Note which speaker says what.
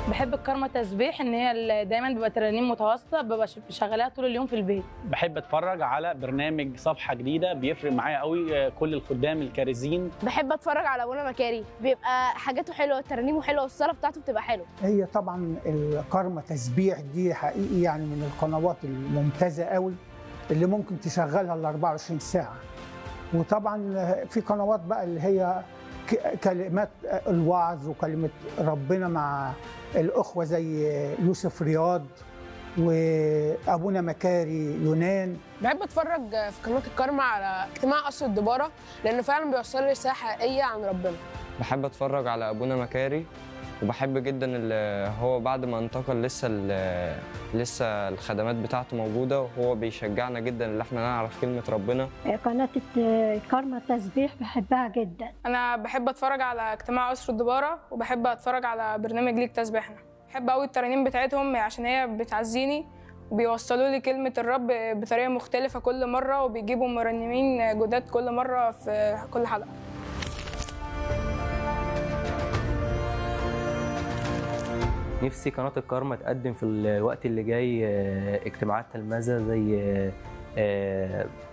Speaker 1: بحب الكرمة تسبيح ان هي ال- دايما بيبقى ترانيم متواصله ببقى ش- شغالاها طول اليوم في البيت
Speaker 2: بحب اتفرج على برنامج صفحه جديده بيفرق معايا قوي آه، كل الخدام الكارزين
Speaker 3: بحب اتفرج على ابونا مكاري بيبقى حاجاته حلوه ترانيمه حلوه والصلاه بتاعته بتبقى حلوه
Speaker 4: هي طبعا الكارما تسبيح دي حقيقي يعني من القنوات الممتازه قوي اللي ممكن تشغلها ال 24 ساعه وطبعا في قنوات بقى اللي هي ك- كلمات الوعظ وكلمه ربنا مع الاخوه زي يوسف رياض وابونا مكاري يونان
Speaker 5: بحب اتفرج في قناه الكارما على اجتماع قصر الدباره لانه فعلا بيوصل لي رساله حقيقيه عن ربنا
Speaker 6: بحب اتفرج على ابونا مكاري وبحب جدا ال- هو بعد ما انتقل لسه ال- لسه الخدمات بتاعته موجوده وهو بيشجعنا جدا ان احنا نعرف كلمه ربنا
Speaker 7: قناة الكارما التسبيح بحبها جدا
Speaker 8: انا بحب اتفرج على اجتماع اسر الدباره وبحب اتفرج على برنامج ليك تسبيحنا بحب قوي الترانيم بتاعتهم عشان هي بتعزيني وبيوصلوا لي كلمة الرب بطريقة مختلفة كل مرة وبيجيبوا مرنمين جداد كل مرة في كل حلقة
Speaker 9: نفسي قناة الكارما تقدم في الوقت اللي جاي آه، اجتماعات تلمذة زي آه، آه،